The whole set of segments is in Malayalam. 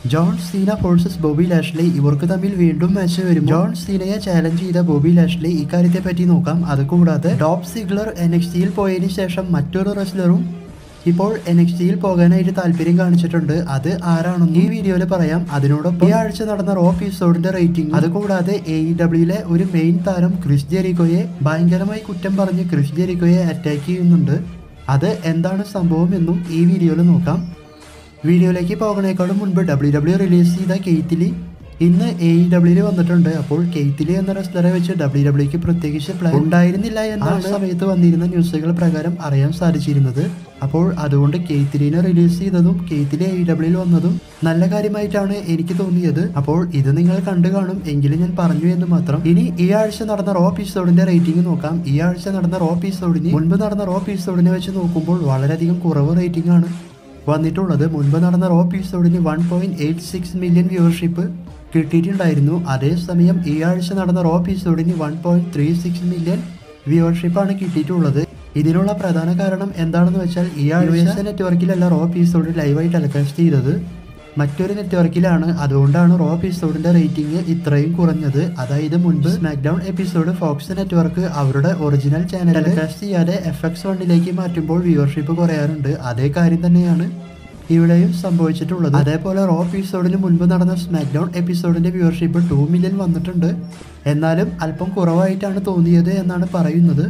John Cena versus Bobby Lashley ഇവർക്ക് തമ്മിൽ വീണ്ടും മാച്ച് വരും ജോൺ സീനയെ ചാലഞ്ച് ചെയ്ത ബോബി ലാഷ്ലി ഇക്കാര്യത്തെ പറ്റി നോക്കാം അതുകൂടാതെ ടോപ്പ് സിഗ്ലർ എൻ എക്സ് ടിയിൽ പോയതിനു ശേഷം മറ്റൊരു റെസ്ലറും ഇപ്പോൾ എൻ എക്സ് ടിയിൽ പോകാനായിട്ട് താല്പര്യം കാണിച്ചിട്ടുണ്ട് അത് ആരാണെന്ന് ഈ വീഡിയോയിൽ പറയാം അതിനോടൊപ്പം ഈ ആഴ്ച നടന്ന റോ എപ്പിസോഡിന്റെ റേറ്റിംഗ് അതുകൂടാതെ എ ഇ ഡബ്ല്യൂയിലെ ഒരു മെയിൻ താരം ക്രിസ് ജെറിക്കോയെ ഭയങ്കരമായി കുറ്റം പറഞ്ഞ് ക്രിസ് ജെറിക്കോയെ അറ്റാക്ക് ചെയ്യുന്നുണ്ട് അത് എന്താണ് സംഭവം എന്നും ഈ വീഡിയോയിൽ നോക്കാം വീഡിയോയിലേക്ക് പോകുന്നതിനേക്കാളും മുൻപ് ഡബ്ല്യു ഡബ്ല്യു റിലീസ് ചെയ്ത കെയ്ത്തിലി ഇന്ന് എ ഇ ഡബ്ല്യൂയിൽ വന്നിട്ടുണ്ട് അപ്പോൾ കെയ്ത്തിലി എന്ന റെസ്ലറെ വെച്ച് ഡബ്ല്യു ഡബ്ല്യുക്ക് പ്രത്യേകിച്ച് പ്ലാൻ ഉണ്ടായിരുന്നില്ല എന്നാണ് സമയത്ത് വന്നിരുന്ന ന്യൂസുകൾ പ്രകാരം അറിയാൻ സാധിച്ചിരുന്നത് അപ്പോൾ അതുകൊണ്ട് കെയ്ത്തിലിനെ റിലീസ് ചെയ്തതും കെയ്ത്തിലി എ ഇ ഡബ്ല്യൂയിൽ വന്നതും നല്ല കാര്യമായിട്ടാണ് എനിക്ക് തോന്നിയത് അപ്പോൾ ഇത് നിങ്ങൾ കണ്ടു കാണും എങ്കിലും ഞാൻ പറഞ്ഞു എന്ന് മാത്രം ഇനി ഈ ആഴ്ച നടന്ന റോ എപ്പിസോഡിന്റെ റേറ്റിംഗ് നോക്കാം ഈ ആഴ്ച നടന്ന റോ എപ്പിസോഡിന് മുൻപ് നടന്ന റോ എപ്പിസോഡിനെ വെച്ച് നോക്കുമ്പോൾ വളരെയധികം കുറവ് റേറ്റിംഗ് ആണ് വന്നിട്ടുള്ളത് മുൻപ് നടന്ന റോ എപ്പിസോഡിന് one point eight six million viewership കിട്ടിയിട്ടുണ്ടായിരുന്നു അതേസമയം ഈ ആഴ്ച നടന്ന റോ എപ്പിസോഡിന് one point three six million വ്യൂവർഷിപ്പാണ് കിട്ടിയിട്ടുള്ളത് ഇതിനുള്ള പ്രധാന കാരണം എന്താണെന്ന് വെച്ചാൽ ഈ ആഴ്ച നെറ്റ്വർക്കിലല്ല റോ എപ്പിസോഡ് ലൈവായി ടെലികാസ്റ്റ് ചെയ്തത് മറ്റൊരു നെറ്റ്വർക്കിലാണ് അതുകൊണ്ടാണ് റോ എപ്പിസോഡിന്റെ റേറ്റിംഗ് ഇത്രയും കുറഞ്ഞത് അതായത് മുൻപ് സ്മാക്ഡൗൺ എപ്പിസോഡ് ഫോക്സ് നെറ്റ്വർക്ക് അവരുടെ ഒറിജിനൽ ചാനൽ ടെലികാസ്റ്റ് ചെയ്യാതെ എഫ് എക്സ് വണ്ണിലേക്ക് മാറ്റുമ്പോൾ വ്യൂവർഷിപ്പ് കുറയാറുണ്ട് അതേ കാര്യം തന്നെയാണ് ഇവിടെയും സംഭവിച്ചിട്ടുള്ളത് അതേപോലെ റോ എപ്പിസോഡിന് മുൻപ് നടന്ന സ്മാക്ഡൗൺ എപ്പിസോഡിന്റെ വ്യൂവർഷിപ്പ് ടു മില്യൺ വന്നിട്ടുണ്ട് എന്നാലും അല്പം കുറവായിട്ടാണ് തോന്നിയത് എന്നാണ് പറയുന്നത്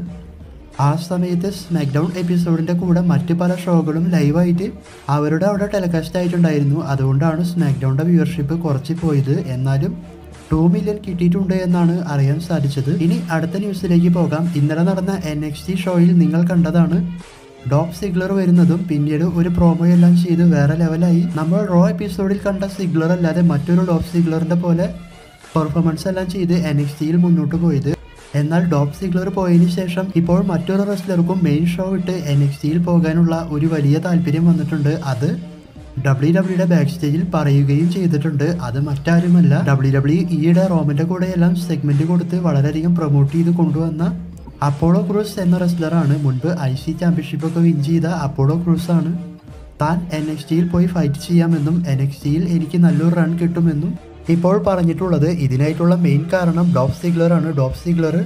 ആ സമയത്ത് സ്മാക്ഡൗൺ എപ്പിസോഡിന്റെ കൂടെ മറ്റ് പല ഷോകളും ലൈവായിട്ട് അവരുടെ അവിടെ ടെലികാസ്റ്റ് ആയിട്ടുണ്ടായിരുന്നു അതുകൊണ്ടാണ് സ്മാക്ഡൗണിന്റെ വ്യൂവർഷിപ്പ് കുറച്ച് പോയത് എന്നാലും ടു മില്യൺ കിട്ടിയിട്ടുണ്ട് എന്നാണ് അറിയാൻ സാധിച്ചത് ഇനി അടുത്ത ന്യൂസിലേക്ക് പോകാം ഇന്നലെ നടന്ന എൻ എക്സ് ടി ഷോയിൽ നിങ്ങൾ കണ്ടതാണ് ഡോപ്പ് സിഗ്ലർ വരുന്നതും പിന്നീട് ഒരു പ്രോമോ എല്ലാം ചെയ്ത് വേറെ ലെവലായി നമ്മൾ റോ എപ്പിസോഡിൽ കണ്ട സിഗ്ലർ അല്ലാതെ മറ്റൊരു ഡോപ്പ് സിഗ്ലറിന്റെ പോലെ പെർഫോമൻസ് എല്ലാം ചെയ്ത് എൻ എക്സ് ടിയിൽ മുന്നോട്ട് പോയത് എന്നാൽ ഡോപ്പ് സിഗ്ലർ പോയതിനു ശേഷം ഇപ്പോൾ മറ്റൊരു റെസ്ലർക്കും മെയിൻ ഷോ വിട്ട് എൻ എക്സ് ടിയിൽ പോകാനുള്ള ഒരു വലിയ താല്പര്യം വന്നിട്ടുണ്ട് അത് ഡബ്ല്യു ഡബ്ല്യുടെ ബാക്ക് സ്റ്റേജിൽ പറയുകയും ചെയ്തിട്ടുണ്ട് അത് മറ്റാരുമല്ല ഡബ്ല്യു ഡബ്ല്യു ഈയുടെ റോമിന്റെ കൂടെ എല്ലാം സെഗ്മെന്റ് കൊടുത്ത് വളരെയധികം പ്രൊമോട്ട് ചെയ്ത് കൊണ്ടുവന്ന അപ്പോളോ ക്രൂസ് എന്ന റെസ്ലറാണ് മുൻപ് ഐ സി ചാമ്പ്യൻഷിപ്പ് ഒക്കെ വിൻ ചെയ്ത അപ്പോളോ ക്രൂസ് ആണ് താൻ എൻ എക്സ് ടിയിൽ പോയി ഫൈറ്റ് ചെയ്യാമെന്നും എൻ എക്സ് ടിയിൽ എനിക്ക് നല്ലൊരു റൺ കിട്ടുമെന്നും ഇപ്പോൾ പറഞ്ഞിട്ടുള്ളത് ഇതിനായിട്ടുള്ള മെയിൻ കാരണം ഡോപ്പ് സിഗ്ലർ ആണ് ഡോപ്പ് സിഗ്ലർ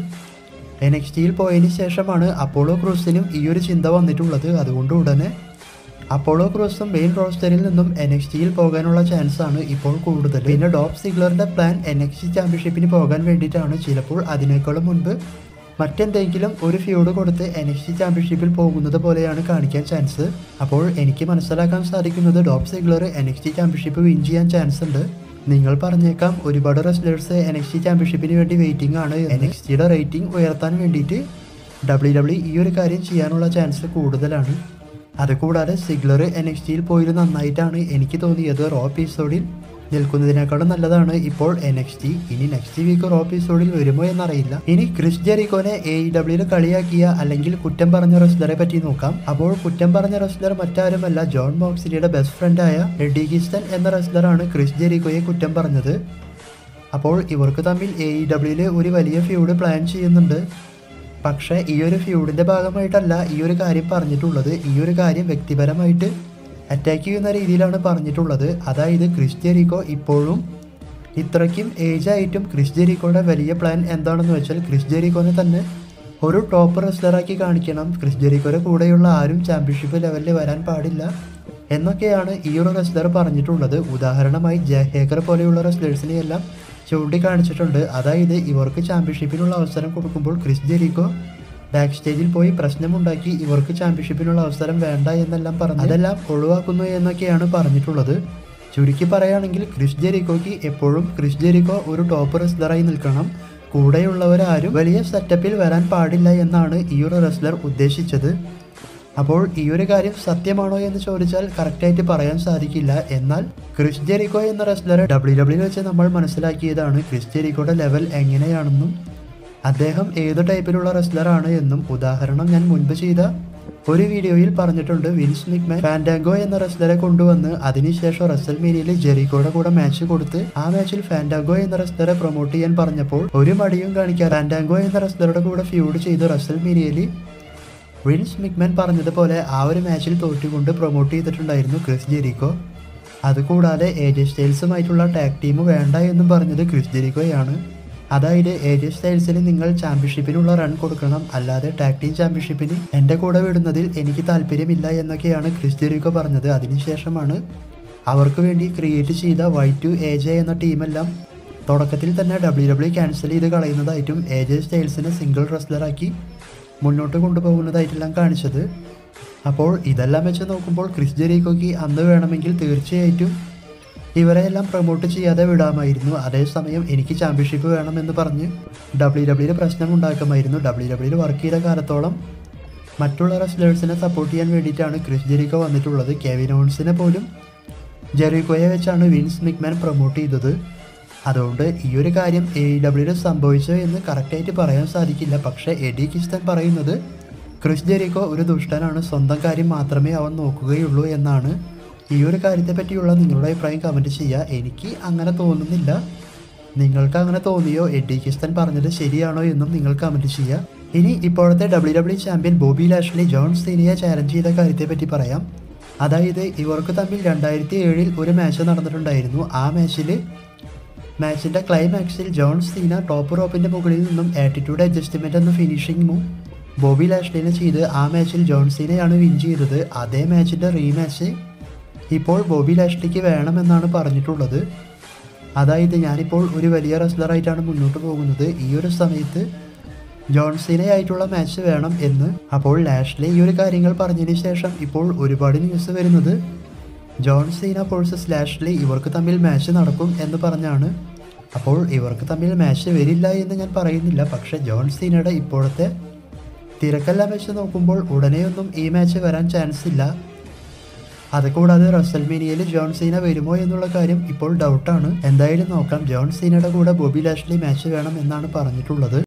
എൻ എക്സ് ടിയിൽ പോയതിന് ശേഷമാണ് അപ്പോളോ ക്രൂസിനും ഈ ഒരു ചിന്ത വന്നിട്ടുള്ളത് അതുകൊണ്ട് ഉടനെ അപ്പോളോ ക്രൂസും മെയിൻ റോസ്റ്ററിൽ നിന്നും എൻ എക്സ് ടിയിൽ പോകാനുള്ള ചാൻസ് ആണ് ഇപ്പോൾ കൂടുതൽ പിന്നെ ഡോപ്പ് സിഗ്ലറിന്റെ പ്ലാൻ എൻ എക്സ് ടി ചാമ്പ്യൻഷിപ്പിന് പോകാൻ വേണ്ടിയിട്ടാണ് ചിലപ്പോൾ അതിനേക്കാളും മുൻപ് മറ്റെന്തെങ്കിലും ഒരു ഫ്യൂഡ് കൊടുത്ത് എൻ എക്സ് ടി ചാമ്പ്യൻഷിപ്പിൽ പോകുന്നത് പോലെയാണ് കാണിക്കാൻ ചാൻസ് അപ്പോൾ എനിക്ക് മനസ്സിലാക്കാൻ സാധിക്കുന്നത് Dolph Ziggler N X T championship win ചെയ്യാൻ ചാൻസ് ഉണ്ട് നിങ്ങൾ പറഞ്ഞേക്കാം ഒരുപാട് റെസ്ലേഴ്സ് എൻ എക്സ് ടി ചാമ്പ്യൻഷിപ്പിന് വേണ്ടി വെയിറ്റിംഗ് ആണ് എൻ എക്സ് ടിയുടെ റേറ്റിംഗ് ഉയർത്താൻ വേണ്ടിയിട്ട് ഡബ്ല്യു ഡബ്ല്യു ഈ ഒരു കാര്യം ചെയ്യാനുള്ള ചാൻസ് കൂടുതലാണ് അതുകൂടാതെ സിഗ്ലർ എൻ എക്സ് ടിയിൽ പോയത് നന്നായിട്ടാണ് എനിക്ക് തോന്നിയത് റോ എപ്പിസോഡിൽ നിൽക്കുന്നതിനേക്കാളും നല്ലതാണ് ഇപ്പോൾ എൻ എക്സ് ടി ഇനി നെക്സ്റ്റ് വീക്ക് റോ എപ്പിസോഡിൽ വരുമോ എന്നറിയില്ല ഇനി ക്രിസ് ജെറിക്കോനെ എ ഇ ഡബ്ല്യൂയിൽ കളിയാക്കിയ അല്ലെങ്കിൽ കുറ്റം പറഞ്ഞ റെസ്ലറെ പറ്റി നോക്കാം അപ്പോൾ കുറ്റം പറഞ്ഞ റെസ്ലർ മറ്റാരുമല്ല ജോൺ മോക്സിലിയുടെ ബെസ്റ്റ് ഫ്രണ്ടായ എഡി ഗിസ്റ്റൻ എന്ന റെസ്ലറാണ് ക്രിസ് ജെറിക്കോയെ കുറ്റം പറഞ്ഞത് അപ്പോൾ ഇവർക്ക് തമ്മിൽ എ ഇ ഡബ്ല്യൂയിൽ ഒരു വലിയ ഫ്യൂഡ് പ്ലാൻ ചെയ്യുന്നുണ്ട് പക്ഷേ ഈ ഒരു ഫ്യൂഡിന്റെ ഭാഗമായിട്ടല്ല ഈ ഒരു കാര്യം പറഞ്ഞിട്ടുള്ളത് ഈ ഒരു കാര്യം വ്യക്തിപരമായിട്ട് അറ്റാക്ക് ചെയ്യുന്ന രീതിയിലാണ് പറഞ്ഞിട്ടുള്ളത് അതായത് ക്രിസ് ജെറിക്കോ ഇപ്പോഴും ഇത്രയ്ക്കും ഏജ് ആയിട്ടും ക്രിസ് ജെറിക്കോയുടെ വലിയ പ്ലാൻ എന്താണെന്ന് വെച്ചാൽ ക്രിസ് ജെറിക്കോനെ തന്നെ ഒരു ടോപ്പ് റെസ്ലറാക്കി കാണിക്കണം ക്രിസ് ജെറിക്കോയുടെ കൂടെയുള്ള ആരും ചാമ്പ്യൻഷിപ്പ് ലെവലിൽ വരാൻ പാടില്ല എന്നൊക്കെയാണ് ഈ ഒരു റെസ്ലർ പറഞ്ഞിട്ടുള്ളത് ഉദാഹരണമായി ജഹേക്കർ പോലെയുള്ള റെസ്ലേഴ്സിനെയെല്ലാം ചൂണ്ടിക്കാണിച്ചിട്ടുണ്ട് അതായത് ഇവർക്ക് ചാമ്പ്യൻഷിപ്പിനുള്ള അവസരം കൊടുക്കുമ്പോൾ ക്രിസ് ജെറിക്കോ ബാക്ക് സ്റ്റേജിൽ പോയി പ്രശ്നമുണ്ടാക്കി ഇവർക്ക് ചാമ്പ്യൻഷിപ്പിനുള്ള അവസരം വേണ്ട എന്നെല്ലാം പറഞ്ഞു അതെല്ലാം ഒഴിവാക്കുന്നു എന്നൊക്കെയാണ് പറഞ്ഞിട്ടുള്ളത് ചുരുക്കി പറയുകയാണെങ്കിൽ ക്രിസ് ജെറിക്കോയ്ക്ക് എപ്പോഴും ക്രിസ് ജെറിക്കോ ഒരു ടോപ്പ് റെസ്ലറായി നിൽക്കണം കൂടെയുള്ളവരാരും വലിയ സെറ്റപ്പിൽ വരാൻ പാടില്ല എന്നാണ് ഈ ഒരു റെസ്ലർ ഉദ്ദേശിച്ചത് അപ്പോൾ ഈ ഒരു കാര്യം സത്യമാണോ എന്ന് ചോദിച്ചാൽ കറക്റ്റായിട്ട് പറയാൻ സാധിക്കില്ല എന്നാൽ ക്രിസ് ജെറിക്കോ എന്ന റെസ്ലറെ ഡബ്ല്യു ഡബ്ല്യു വെച്ച് നമ്മൾ മനസ്സിലാക്കിയതാണ് ക്രിസ് ജെറിക്കോയുടെ ലെവൽ എങ്ങനെയാണെന്നും അദ്ദേഹം ഏത് ടൈപ്പിലുള്ള റെസ്ലറാണ് എന്നും ഉദാഹരണം ഞാൻ മുൻപ് ചെയ്ത ഒരു വീഡിയോയിൽ പറഞ്ഞിട്ടുണ്ട് വിൻസ് മിക്മാൻ ഫാൻഡാങ്കോ എന്ന റെസ്ലറെ കൊണ്ടുവന്ന് അതിനുശേഷം റസൽ മീനിയിൽ ജെറിക്കോയുടെ കൂടെ മാച്ച് കൊടുത്ത് ആ മാച്ചിൽ ഫാൻഡാങ്കോ എന്ന റെസ്ലറെ പ്രൊമോട്ട് ചെയ്യാൻ പറഞ്ഞപ്പോൾ ഒരു മടിയും കാണിക്കാൻ ഫാൻഡാങ്കോ എന്ന റെസ്ലറുടെ കൂടെ ഫ്യൂഡ് ചെയ്ത് റസൽ മീനിയയിൽ വിൻസ് മിക്മാൻ പറഞ്ഞതുപോലെ ആ ഒരു മാച്ചിൽ തോറ്റുകൊണ്ട് പ്രൊമോട്ട് ചെയ്തിട്ടുണ്ടായിരുന്നു ക്രിസ് ജെറിക്കോ അതുകൂടാതെ ഏജ് സ്റ്റൈൽസുമായിട്ടുള്ള ടാഗ് ടീം വേണ്ട എന്നും പറഞ്ഞത് ക്രിസ് ജെറിക്കോയാണ് അതായത് ഏജ് സ്റ്റൈൽസിന് നിങ്ങൾ ചാമ്പ്യൻഷിപ്പിനുള്ള റൺ കൊടുക്കണം അല്ലാതെ ടാഗ് ടീം ചാമ്പ്യൻഷിപ്പിന് എൻ്റെ കൂടെ വിടുന്നതിൽ എനിക്ക് താല്പര്യമില്ല എന്നൊക്കെയാണ് ക്രിസ് ജെറിക്കോ പറഞ്ഞത് അതിനുശേഷമാണ് അവർക്ക് വേണ്ടി ക്രിയേറ്റ് ചെയ്ത വൈ ടു എ ജെ എന്ന ടീമെല്ലാം തുടക്കത്തിൽ തന്നെ ഡബ്ല്യു ഡബ്ല്യു ക്യാൻസൽ ചെയ്ത് കളയുന്നതായിട്ടും എ ജെ സ്റ്റൈൽസിനെ സിംഗിൾ റെസ്ലറാക്കി മുന്നോട്ട് കൊണ്ടുപോകുന്നതായിട്ടെല്ലാം കാണിച്ചത് അപ്പോൾ ഇതെല്ലാം വെച്ച് നോക്കുമ്പോൾ ക്രിസ് ജെറീക്കോയ്ക്ക് അന്ന് വേണമെങ്കിൽ തീർച്ചയായിട്ടും ഇവരെ എല്ലാം പ്രൊമോട്ട് ചെയ്യാതെ വിടാമായിരുന്നു അതേസമയം എനിക്ക് ചാമ്പ്യൻഷിപ്പ് വേണമെന്ന് പറഞ്ഞ് ഡബ്ല്യു ഡബ്ല്യുയിൽ പ്രശ്നം ഉണ്ടാക്കുമായിരുന്നു ഡബ്ല്യു ഡബ്ല്യുയിൽ വർക്ക് ചെയ്ത കാലത്തോളം മറ്റുള്ള റെസ്ലേഴ്സിനെ സപ്പോർട്ട് ചെയ്യാൻ വേണ്ടിയിട്ടാണ് ക്രിസ് ജെറിക്കോ വന്നിട്ടുള്ളത് കെവിൻ ഓൺസിനെ പോലും ജെറിക്കോയെ വെച്ചാണ് വിൻസ് മിക്മാൻ പ്രൊമോട്ട് ചെയ്തത് അതുകൊണ്ട് ഈ ഒരു കാര്യം എ ഡബ്ല്യൂയിൽ സംഭവിച്ചോ എന്ന് കറക്റ്റായിട്ട് പറയാൻ സാധിക്കില്ല പക്ഷേ എഡി കിസ്റ്റൻ പറയുന്നത് ക്രിസ് ജെറിക്കോ ഒരു ദുഷ്ടനാണ് സ്വന്തം കാര്യം മാത്രമേ അവൻ നോക്കുകയുള്ളൂ എന്നാണ് ഈ ഒരു കാര്യത്തെ പറ്റിയുള്ള നിങ്ങളുടെ അഭിപ്രായം കമൻറ്റ് ചെയ്യുക എനിക്ക് അങ്ങനെ തോന്നുന്നില്ല നിങ്ങൾക്ക് അങ്ങനെ തോന്നിയോ എഡി കിസ്റ്റൻ പറഞ്ഞത് ശരിയാണോ എന്നും നിങ്ങൾ കമൻറ്റ് ചെയ്യുക ഇനി ഇപ്പോഴത്തെ W W champion Bobby Lashley John സീനിയെ ചാലഞ്ച് ചെയ്ത കാര്യത്തെ പറ്റി പറയാം അതായത് ഇവർക്ക് തമ്മിൽ രണ്ടായിരത്തി ഏഴിൽ ഒരു മാച്ച് നടന്നിട്ടുണ്ടായിരുന്നു ആ മാച്ചിൽ മാച്ചിൻ്റെ ക്ലൈമാക്സിൽ ജോൺ സീന ടോപ്പ് റോപ്പിൻ്റെ മുകളിൽ നിന്നും ആറ്റിറ്റ്യൂഡ് അഡ്ജസ്റ്റ്മെൻ്റ് എന്ന ഫിനിഷിംഗ് മൂവ് ബോബി ലാഷ്ലിനെ ചെയ്ത് ആ മാച്ചിൽ ജോൺ സീനയാണ് വിൻ ചെയ്തത് അതേ മാച്ചിൻ്റെ റീമാച്ച് ഇപ്പോൾ ബോബി ലാഷ്ലിക്ക് വേണമെന്നാണ് പറഞ്ഞിട്ടുള്ളത് അതായത് ഞാനിപ്പോൾ ഒരു വലിയ റെസ്ലറായിട്ടാണ് മുന്നോട്ട് പോകുന്നത് ഈ ഒരു സമയത്ത് ജോൺസീനയായിട്ടുള്ള മാച്ച് വേണം എന്ന് അപ്പോൾ ലാഷ്ലി ഈ ഒരു കാര്യങ്ങൾ പറഞ്ഞതിന് ശേഷം ഇപ്പോൾ ഒരുപാട് ന്യൂസ് വരുന്നത് ജോൺ സീന വേഴ്സസ് ലാഷ്ലി ഇവർക്ക് തമ്മിൽ മാച്ച് നടക്കും എന്ന് പറഞ്ഞാണ് അപ്പോൾ ഇവർക്ക് തമ്മിൽ മാച്ച് വരില്ല എന്ന് ഞാൻ പറയുന്നില്ല പക്ഷേ ജോൺ സീനയുടെ ഇപ്പോഴത്തെ തിരക്കെല്ലാം വെച്ച് നോക്കുമ്പോൾ ഉടനെയൊന്നും ഈ മാച്ച് വരാൻ ചാൻസ് ഇല്ല അതുകൂടാതെ റസൽമേനിയയിൽ ജോൺ സീന വരുമോ എന്നുള്ള കാര്യം ഇപ്പോൾ ഡൗട്ടാണ് എന്തായാലും നോക്കാം ജോൺ സീനയുടെ കൂടെ ബോബി ലാഷ്ലി മാച്ച് വേണം എന്നാണ് പറഞ്ഞിട്ടുള്ളത്